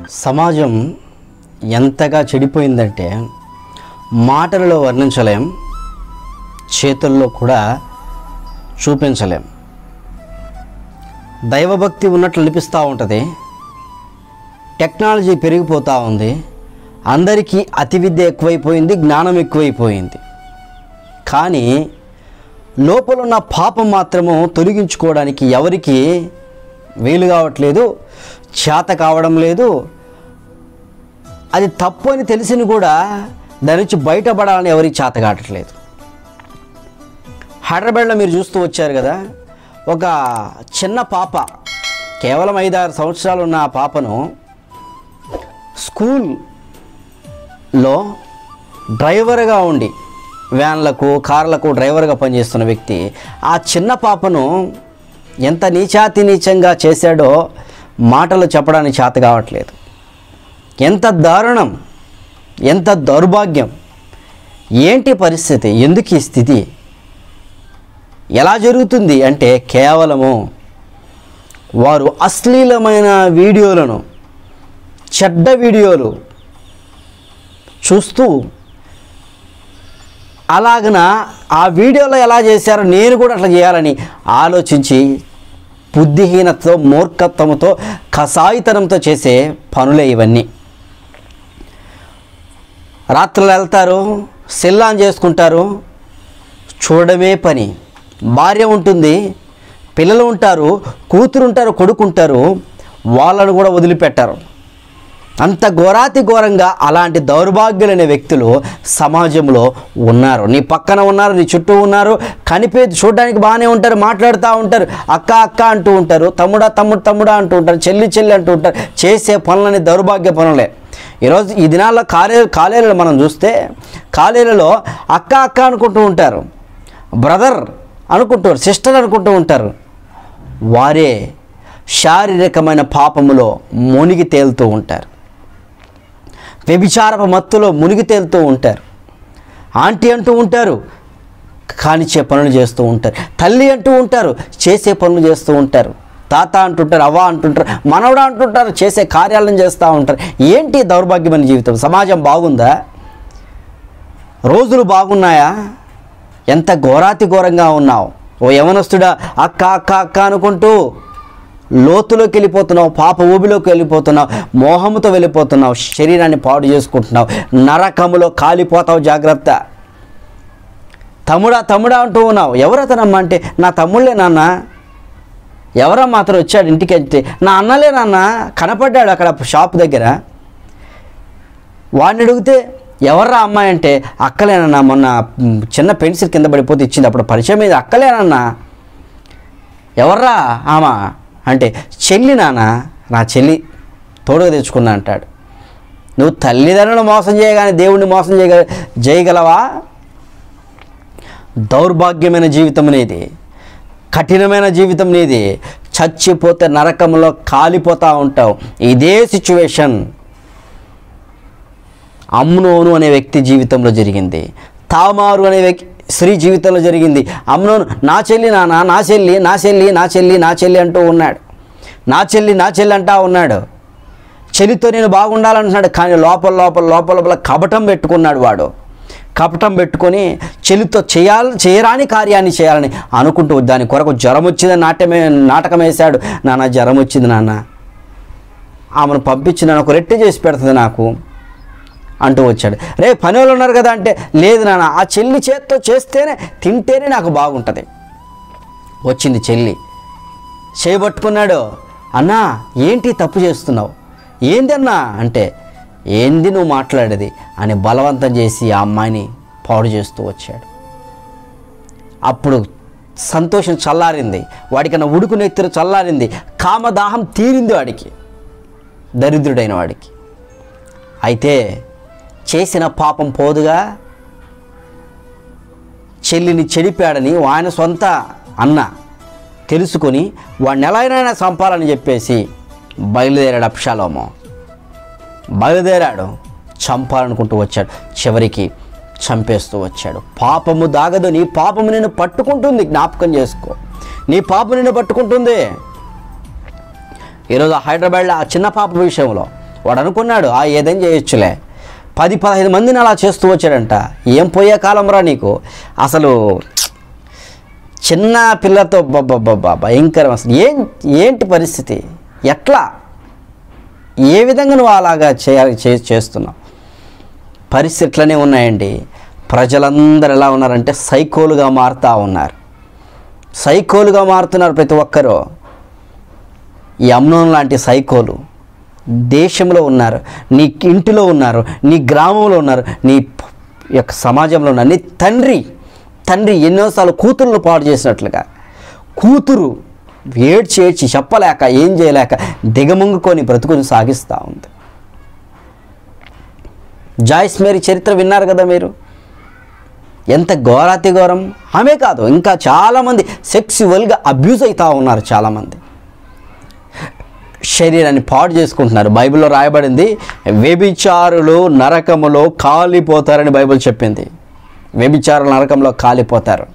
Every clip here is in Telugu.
సమాజం ఎంతగా చెడిపోయిందంటే మాటలలో వర్ణించలేం చేతుల్లో కూడా చూపించలేం దైవభక్తి ఉన్నట్లు అనిపిస్తూ ఉంటుంది టెక్నాలజీ పెరిగిపోతూ ఉంది అందరికీ అతి విద్య ఎక్కువైపోయింది జ్ఞానం ఎక్కువైపోయింది కానీ లోపల ఉన్న పాపం మాత్రము తొలగించుకోవడానికి ఎవరికి వీలు కావట్లేదు చేత కావడం లేదు అది తప్పు అని తెలిసిన కూడా దాని నుంచి బయటపడాలని ఎవరికి చేత కావట్లేదు హైదరాబాద్లో మీరు చూస్తూ వచ్చారు కదా ఒక చిన్న పాప కేవలం ఐదారు సంవత్సరాలు ఉన్న ఆ పాపను స్కూల్లో డ్రైవర్గా ఉండి వ్యాన్లకు కార్లకు డ్రైవర్గా పనిచేస్తున్న వ్యక్తి ఆ చిన్న పాపను ఎంత నీచాతి నీచంగా చేశాడో మాటలు చెప్పడానికి చేత కావట్లేదు ఎంత దారుణం ఎంత దౌర్భాగ్యం ఏంటి పరిస్థితి ఎందుకు ఈ స్థితి ఎలా జరుగుతుంది అంటే కేవలము వారు అశ్లీలమైన వీడియోలను చెడ్డ వీడియోలు చూస్తూ అలాగన ఆ వీడియోలో ఎలా చేశారో నేను కూడా అట్లా చేయాలని ఆలోచించి బుద్ధిహీనతతో మూర్ఖత్వంతో కసాయితనంతో చేసే పనులే ఇవన్నీ రాత్రులు వెళ్తారు సెల్లాన్ చేసుకుంటారు చూడడమే పని భార్య ఉంటుంది పిల్లలు ఉంటారు కూతురు ఉంటారు కొడుకు ఉంటారు వాళ్ళను కూడా వదిలిపెట్టారు అంత ఘోరాతి ఘోరంగా అలాంటి దౌర్భాగ్యులైన వ్యక్తులు సమాజంలో ఉన్నారు నీ పక్కన ఉన్నారు నీ చుట్టూ ఉన్నారు కనిపే చూడడానికి బాగానే ఉంటారు మాట్లాడుతూ ఉంటారు అక్క అక్క అంటూ ఉంటారు తమ్ముడా తమ్ముడు తమ్ముడా అంటూ ఉంటారు చెల్లి చెల్లి అంటూ ఉంటారు చేసే పనులని దౌర్భాగ్య పనులే ఈరోజు ఈ దినాల్లో కాలే కాలేజీలో మనం చూస్తే కాలేజీలలో అక్క అక్క అనుకుంటూ ఉంటారు బ్రదర్ అనుకుంటారు సిస్టర్ అనుకుంటూ ఉంటారు వారే శారీరకమైన పాపములో మునిగి తేలుతూ ఉంటారు వ్యభిచారపు మత్తులో మునిగి తేలుతూ ఉంటారు ఆంటీ అంటూ ఉంటారు కానిచ్చే పనులు చేస్తూ ఉంటారు తల్లి అంటూ ఉంటారు చేసే పనులు చేస్తూ ఉంటారు తాత అంటుంటారు అవ్వ అంటుంటారు మనవడా అంటుంటారు చేసే కార్యాలను చేస్తూ ఉంటారు ఏంటి దౌర్భాగ్యమైన జీవితం సమాజం బాగుందా రోజులు బాగున్నాయా ఎంత ఘోరాతి ఘోరంగా ఉన్నావు ఓ యవనస్తుడా అక్క అక్క అక్క అనుకుంటూ లోతులోకి వెళ్ళిపోతున్నావు పాప ఊబిలోకి వెళ్ళిపోతున్నావు మోహముతో వెళ్ళిపోతున్నావు శరీరాన్ని పాడు చేసుకుంటున్నావు నరకములో కాలిపోతావు జాగ్రత్త తమ్ముడా తమ్ముడా అంటూ ఉన్నావు ఎవరతనమ్మా అంటే నా తమ్ముళ్ళే నాన్న ఎవరా మాత్రం వచ్చాడు ఇంటికి వెళ్తే నా అన్నలే నాన్న కనపడ్డాడు అక్కడ షాప్ దగ్గర వాడిని అడిగితే ఎవర్రా అమ్మాయి అంటే అక్కలేనన్నా మొన్న మ్, చిన్న పెన్సిల్ కింద పడిపోతే ఇచ్చింది అప్పుడు పరిచయం మీద అక్కలేనన్నా ఎవర్రా ఆమా అంటే చెల్లి నాన్న నా చెల్లి తోడుగా తెచ్చుకున్నా అంటాడు నువ్వు తల్లిదండ్రులను మోసం చేయగానే దేవుణ్ణి మోసం చేయగల చేయగలవా దౌర్భాగ్యమైన జీవితం నీది కఠినమైన జీవితం నీది చచ్చిపోతే నరకంలో కాలిపోతూ ఉంటావు ఇదే సిచ్యువేషన్ అమ్నోను అనే వ్యక్తి జీవితంలో జరిగింది తామారు అనే వ్యక్తి స్త్రీ జీవితంలో జరిగింది అమ్నోను నా చెల్లి నాన్న నా చెల్లి నా చెల్లి నా చెల్లి నా చెల్లి అంటూ ఉన్నాడు నా చెల్లి నా చెల్లి అంటా ఉన్నాడు చెల్లితో నేను బాగుండాలంటున్నాడు కానీ లోపల లోపల లోపల లోపల కపటం పెట్టుకున్నాడు వాడు కపటం పెట్టుకొని చెల్లితో చేయాలి చేయరాని కార్యాన్ని చేయాలని అనుకుంటూ దాని కొరకు జ్వరం వచ్చిందని నాట్యమే నాటకం వేశాడు నాన్న జ్వరం వచ్చింది నాన్న ఆమెను పంపించి నన్ను ఒక రెట్టి చేసి పెడుతుంది నాకు అంటూ వచ్చాడు రే పని వాళ్ళు ఉన్నారు కదా అంటే లేదు నాన్న ఆ చెల్లి చేత్తో చేస్తేనే తింటేనే నాకు బాగుంటుంది వచ్చింది చెల్లి చేయబట్టుకున్నాడు అన్నా ఏంటి తప్పు చేస్తున్నావు ఏంది అన్నా అంటే ఏంది నువ్వు మాట్లాడేది అని బలవంతం చేసి ఆ అమ్మాయిని పాడు చేస్తూ వచ్చాడు అప్పుడు సంతోషం చల్లారింది వాడికన్నా ఉడుకు నెత్తిన చల్లారింది కామదాహం తీరింది వాడికి దరిద్రుడైన వాడికి అయితే చేసిన పాపం పోదుగా చెల్లిని చెడిపాడని ఆయన సొంత అన్న తెలుసుకొని వాడిని ఎలాగైనా చంపాలని చెప్పేసి బయలుదేరాడు అప్షాలోమో బయలుదేరాడు చంపాలనుకుంటూ వచ్చాడు చివరికి చంపేస్తూ వచ్చాడు పాపము దాగదు నీ పాపము నిన్ను పట్టుకుంటుంది జ్ఞాపకం చేసుకో నీ పాపం నిన్ను పట్టుకుంటుంది ఈరోజు హైదరాబాద్లో ఆ చిన్న పాప విషయంలో వాడు అనుకున్నాడు ఆ ఏదైనా చేయొచ్చులే పది పదహైదు మందిని అలా చేస్తూ వచ్చాడంట ఏం పోయే కాలంరా నీకు అసలు చిన్న పిల్లతో బాబా భయంకరం అసలు ఏం ఏంటి పరిస్థితి ఎట్లా ఏ విధంగా నువ్వు అలాగా చేయాలి చే- చేస్తున్నావు పరిస్థితి ఇట్లనే ఉన్నాయండి ప్రజలందరూ ఎలా ఉన్నారంటే సైకోలుగా మారుతూ ఉన్నారు సైకోలుగా మారుతున్నారు ప్రతి ఒక్కరూ ఈ అమ్నోన్ లాంటి సైకోలు దేశంలో ఉన్నారు నీ ఇంటిలో ఉన్నారు నీ గ్రామంలో ఉన్నారు నీ ప- యొక్క సమాజంలో ఉన్నారు నీ తండ్రి తండ్రి ఎన్నోసార్లు కూతుర్లు పాడు చేసినట్లుగా కూతురు ఏడ్చి ఏడ్చి చెప్పలేక ఏం చేయలేక దిగముంగుకొని బ్రతుకుని సాగిస్తూ ఉంది జాయిస్ మేరీ చరిత్ర విన్నారు కదా మీరు ఎంత ఘోరాతి ఘోరం ఆమె కాదు ఇంకా చాలామంది సెక్సువల్గా అబ్యూజ్ అవుతూ ఉన్నారు చాలామంది శరీరాన్ని పాడు చేసుకుంటున్నారు బైబిల్లో రాయబడింది వ్యభిచారులు నరకములో కాలిపోతారని బైబిల్ చెప్పింది వ్యభిచారులు నరకంలో కాలిపోతారు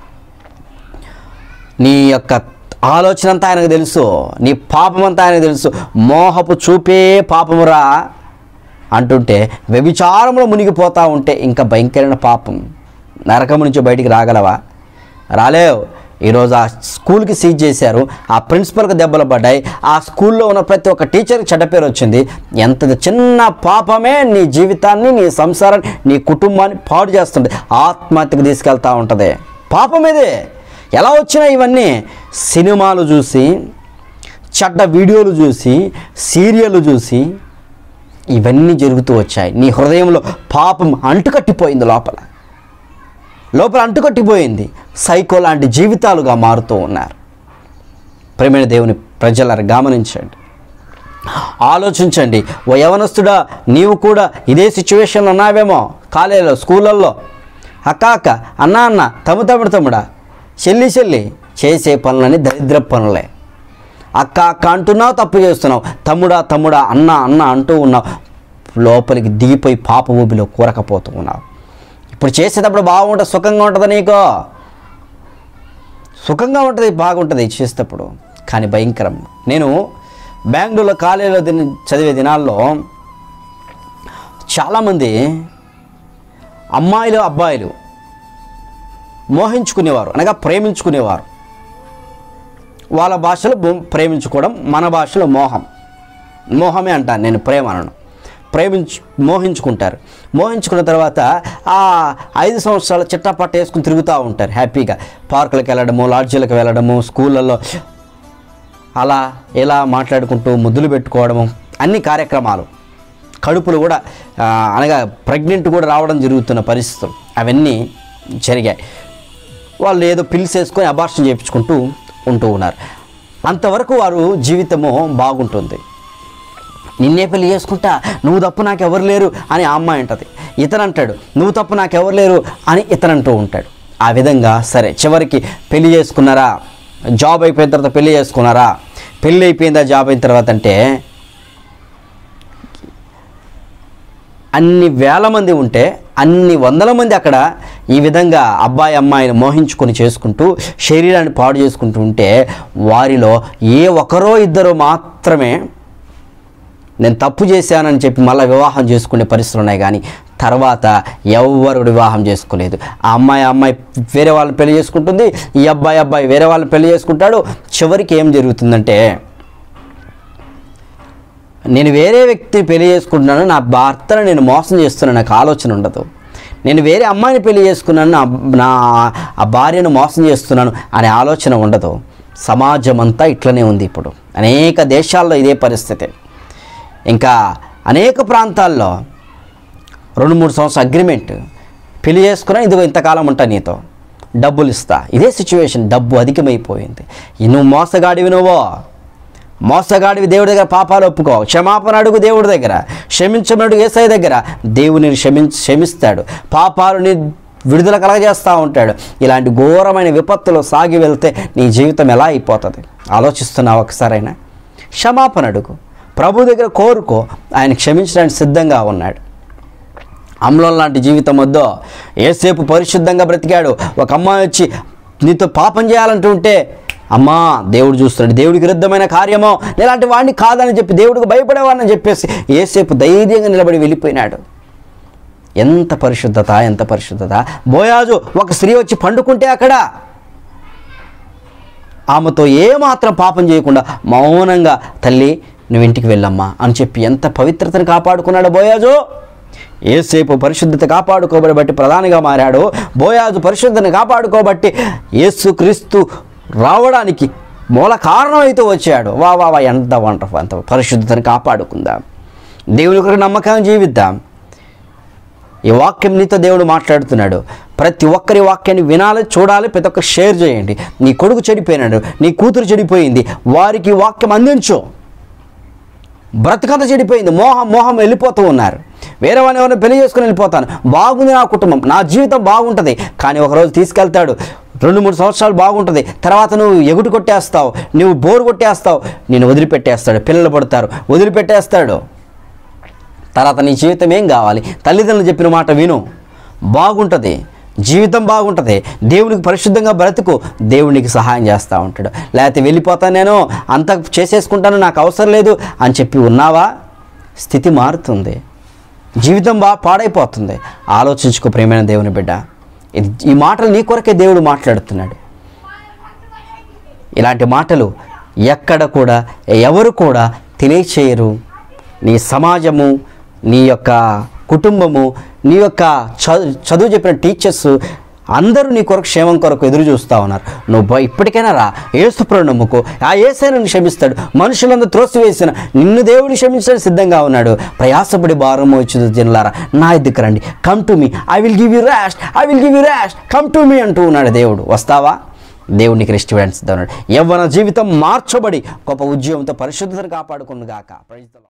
నీ యొక్క ఆలోచన అంతా ఆయనకు తెలుసు నీ పాపం అంతా ఆయనకు తెలుసు మోహపు చూపే పాపమురా అంటుంటే వ్యభిచారంలో మునిగిపోతా ఉంటే ఇంకా భయంకరమైన పాపం నరకం నుంచి బయటికి రాగలవా రాలేవు ఈరోజు ఆ స్కూల్కి సీజ్ చేశారు ఆ ప్రిన్సిపల్కి దెబ్బలు పడ్డాయి ఆ స్కూల్లో ఉన్న ప్రతి ఒక్క టీచర్కి చెడ్డ పేరు వచ్చింది ఎంత చిన్న పాపమే నీ జీవితాన్ని నీ సంసారాన్ని నీ కుటుంబాన్ని పాడు చేస్తుంది ఆత్మహత్యకు తీసుకెళ్తా ఉంటుంది పాపం ఇదే ఎలా వచ్చినాయి ఇవన్నీ సినిమాలు చూసి చెడ్డ వీడియోలు చూసి సీరియల్ చూసి ఇవన్నీ జరుగుతూ వచ్చాయి నీ హృదయంలో పాపం అంటుకట్టిపోయింది లోపల లోపల అంటుకట్టిపోయింది సైకో లాంటి జీవితాలుగా మారుతూ ఉన్నారు ప్రేమైన దేవుని ప్రజలను గమనించండి ఆలోచించండి ఓ యవనస్తుడా నీవు కూడా ఇదే సిచ్యువేషన్లో ఉన్నావేమో కాలేజీలో స్కూళ్ళల్లో అక్క అక్క అన్న అన్న తమ్ము తమ్ముడు తమ్ముడా చెల్లి చెల్లి చేసే పనులని దరిద్ర పనులే అక్క అక్క అంటున్నావు తప్పు చేస్తున్నావు తమ్ముడా తమ్ముడా అన్న అన్న అంటూ ఉన్నావు లోపలికి దిగిపోయి పాప ఊబిలో కూరకపోతూ ఉన్నావు ఇప్పుడు చేసేటప్పుడు బాగుంటుంది సుఖంగా ఉంటుంది నీకు సుఖంగా ఉంటుంది బాగుంటుంది చేసేటప్పుడు కానీ భయంకరం నేను బెంగళూరులో కాలేజీలో దిన చదివే దినాల్లో చాలామంది అమ్మాయిలు అబ్బాయిలు మోహించుకునేవారు అనగా ప్రేమించుకునేవారు వాళ్ళ భాషలో బొ- ప్రేమించుకోవడం మన భాషలో మోహం మోహమే అంటాను నేను ప్రేమ అనను ప్రేమించు మోహించుకుంటారు మోహించుకున్న తర్వాత ఆ ఐదు సంవత్సరాలు చిట్టపట్ట వేసుకుని తిరుగుతూ ఉంటారు హ్యాపీగా పార్కులకు వెళ్ళడము లాడ్జీలకు వెళ్ళడము స్కూళ్ళల్లో అలా ఇలా మాట్లాడుకుంటూ ముద్దులు పెట్టుకోవడము అన్ని కార్యక్రమాలు కడుపులు కూడా ఆ, అనగా ప్రెగ్నెంట్ కూడా రావడం జరుగుతున్న పరిస్థితులు అవన్నీ జరిగాయి వాళ్ళు ఏదో పిల్స్ వేసుకొని అబార్షన్ చేయించుకుంటూ ఉంటూ ఉన్నారు అంతవరకు వారు జీవితము బాగుంటుంది నిన్నే పెళ్లి చేసుకుంటా నువ్వు తప్ప నాకు ఎవరు లేరు అని ఆ అమ్మాయి అంటది ఇతను అంటాడు నువ్వు తప్ప నాకు ఎవరు లేరు అని ఇతను అంటూ ఉంటాడు ఆ విధంగా సరే చివరికి పెళ్లి చేసుకున్నారా జాబ్ అయిపోయిన తర్వాత పెళ్లి చేసుకున్నారా పెళ్ళి అయిపోయిందా జాబ్ అయిన తర్వాత అంటే అన్ని వేల మంది ఉంటే అన్ని వందల మంది అక్కడ ఈ విధంగా అబ్బాయి అమ్మాయిని మోహించుకొని చేసుకుంటూ శరీరాన్ని పాడు చేసుకుంటూ ఉంటే వారిలో ఏ ఒకరో ఇద్దరో మాత్రమే నేను తప్పు చేశానని చెప్పి మళ్ళీ వివాహం చేసుకునే పరిస్థితులు ఉన్నాయి కానీ తర్వాత ఎవరు వివాహం చేసుకోలేదు ఆ అమ్మాయి ఆ అమ్మాయి వేరే వాళ్ళని పెళ్లి చేసుకుంటుంది ఈ అబ్బాయి అబ్బాయి వేరే వాళ్ళని పెళ్లి చేసుకుంటాడు చివరికి ఏం జరుగుతుందంటే నేను వేరే వ్యక్తిని పెళ్లి చేసుకుంటున్నాను నా భర్తను నేను మోసం చేస్తున్నాను నాకు ఆలోచన ఉండదు నేను వేరే అమ్మాయిని పెళ్లి చేసుకున్నాను నా నా ఆ భార్యను మోసం చేస్తున్నాను అనే ఆలోచన ఉండదు సమాజం అంతా ఇట్లనే ఉంది ఇప్పుడు అనేక దేశాల్లో ఇదే పరిస్థితి ఇంకా అనేక ప్రాంతాల్లో రెండు మూడు సంవత్సరాల అగ్రిమెంట్ పెళ్లి చేసుకున్నా ఇదిగో ఇంతకాలం ఉంటా నీతో డబ్బులు ఇస్తా ఇదే సిచ్యువేషన్ డబ్బు అధికమైపోయింది ఈ నువ్వు మోసగాడివి నువ్వో మోసగాడివి దేవుడి దగ్గర పాపాలు ఒప్పుకో క్షమాపణ అడుగు దేవుడి దగ్గర క్షమించమడుగు ఏసై దగ్గర దేవుని క్షమించ క్షమిస్తాడు పాపాలని విడుదల కలగజేస్తూ ఉంటాడు ఇలాంటి ఘోరమైన విపత్తులు సాగి వెళ్తే నీ జీవితం ఎలా అయిపోతుంది ఆలోచిస్తున్నావు ఒకసారైనా క్షమాపణ అడుగు ప్రభు దగ్గర కోరుకో ఆయన క్షమించడానికి సిద్ధంగా ఉన్నాడు అమ్లం లాంటి జీవితం వద్దో ఏసేపు పరిశుద్ధంగా బ్రతికాడు ఒక అమ్మాయి వచ్చి నీతో పాపం చేయాలంటుంటే అమ్మా దేవుడు చూస్తున్నాడు దేవుడికి విరుద్ధమైన కార్యమో ఇలాంటి వాడిని కాదని చెప్పి దేవుడికి భయపడేవాడిని చెప్పేసి ఏసేపు ధైర్యంగా నిలబడి వెళ్ళిపోయినాడు ఎంత పరిశుద్ధత ఎంత పరిశుద్ధత బోయాజు ఒక స్త్రీ వచ్చి పండుకుంటే అక్కడ ఆమెతో ఏమాత్రం పాపం చేయకుండా మౌనంగా తల్లి నువ్వు ఇంటికి వెళ్ళమ్మా అని చెప్పి ఎంత పవిత్రతను కాపాడుకున్నాడు బోయాజు ఏసేపు పరిశుద్ధత కాపాడుకోబడి బట్టి ప్రధానిగా మారాడు బోయాజు పరిశుద్ధతను కాపాడుకోబట్టి యేసుక్రీస్తు రావడానికి మూల కారణం అయితే వచ్చాడు వా వా వా ఎంత వండర్ఫుల్ అంత పరిశుద్ధతను కాపాడుకుందాం దేవుని కొరకు నమ్మకం జీవిద్దాం ఈ వాక్యం నీతో దేవుడు మాట్లాడుతున్నాడు ప్రతి ఒక్కరి వాక్యాన్ని వినాలి చూడాలి ప్రతి ఒక్కరు షేర్ చేయండి నీ కొడుకు చెడిపోయినాడు నీ కూతురు చెడిపోయింది వారికి ఈ వాక్యం అందించు బ్రతకథ చెడిపోయింది మోహం మోహం వెళ్ళిపోతూ ఉన్నారు వేరే వాడిని ఎవరైనా పెళ్లి చేసుకుని వెళ్ళిపోతాను బాగుంది నా కుటుంబం నా జీవితం బాగుంటుంది కానీ ఒకరోజు తీసుకెళ్తాడు రెండు మూడు సంవత్సరాలు బాగుంటుంది తర్వాత నువ్వు ఎగుటు కొట్టేస్తావు నువ్వు బోరు కొట్టేస్తావు నేను వదిలిపెట్టేస్తాడు పిల్లలు పడతారు వదిలిపెట్టేస్తాడు తర్వాత నీ జీవితం ఏం కావాలి తల్లిదండ్రులు చెప్పిన మాట విను బాగుంటుంది జీవితం బాగుంటుంది దేవునికి పరిశుద్ధంగా బ్రతుకు దేవునికి సహాయం చేస్తూ ఉంటాడు లేకపోతే వెళ్ళిపోతాను నేను అంత చేసేసుకుంటాను నాకు అవసరం లేదు అని చెప్పి ఉన్నావా స్థితి మారుతుంది జీవితం బాగా పాడైపోతుంది ఆలోచించుకో ప్రేమైన దేవుని బిడ్డ ఇది ఈ మాటలు నీ కొరకే దేవుడు మాట్లాడుతున్నాడు ఇలాంటి మాటలు ఎక్కడ కూడా ఎవరు కూడా తెలియచేయరు నీ సమాజము నీ యొక్క కుటుంబము నీ యొక్క చదువు చదువు చెప్పిన టీచర్స్ అందరూ నీ కొరకు క్షేమం కొరకు ఎదురు చూస్తూ ఉన్నారు నువ్వు బ- ఇప్పటికైనా రా ఏసుప్రభు నమ్ముకో ఆ ఏసే నిన్ను క్షమిస్తాడు మనుషులందరూ త్రోసివేసిన నిన్ను దేవుడు క్షమించడానికి సిద్ధంగా ఉన్నాడు ప్రయాసపడి భారం వచ్చింది జనులారా నా ఎద్దుకు రండి come to me I will give you rest I will give you rest come to me అంటూ ఉన్నాడు దేవుడు వస్తావా దేవునికి రెస్ట్ ఇవ్వడానికి సిద్ధం ఉన్నాడు యవ్వన జీవితం మార్చబడి గొప్ప ఉద్యోగంతో పరిశుద్ధతను కాపాడుకుంది గాక